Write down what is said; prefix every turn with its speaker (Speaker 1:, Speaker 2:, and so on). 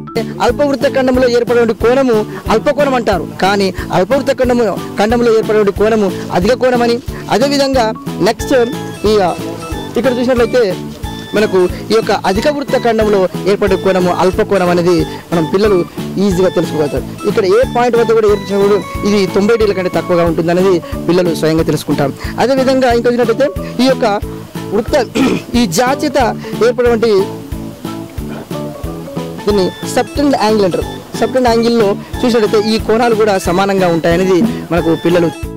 Speaker 1: అల్పవృత్త ఖండంలో ఏర్పడే కోణము అల్పకోణం అంటారు కానీ అల్పవృత్త ఖండము ఖండంలో ఏర్పడే కోణము అధిక కోణమని అదేవిధంగా నెక్స్ట్ ఈ ఇక్కడ చూసినట్లయితే మనకు ఈ యొక్క అధిక వృత్త ఖండంలో ఏర్పడే కోణము అల్ప కోణం అనేది మనం పిల్లలు ఈజీగా తెలుసుకోగలుగుతారు ఇక్కడ ఏ పాయింట్ వద్ద కూడా ఏర్పించినప్పుడు ఇది తొంభై డిగ్రీల కంటే తక్కువగా ఉంటుంది అనేది పిల్లలు స్వయంగా తెలుసుకుంటారు అదేవిధంగా ఇంకా చూసినట్లయితే ఈ యొక్క వృత్త ఈ జాచేత ఏర్పడేటువంటి దీన్ని సబ్టెండ్ యాంగిల్ అంటారు సబ్టెండ్ యాంగిల్లో చూసినట్లయితే ఈ కోణాలు కూడా సమానంగా ఉంటాయనేది మనకు పిల్లలు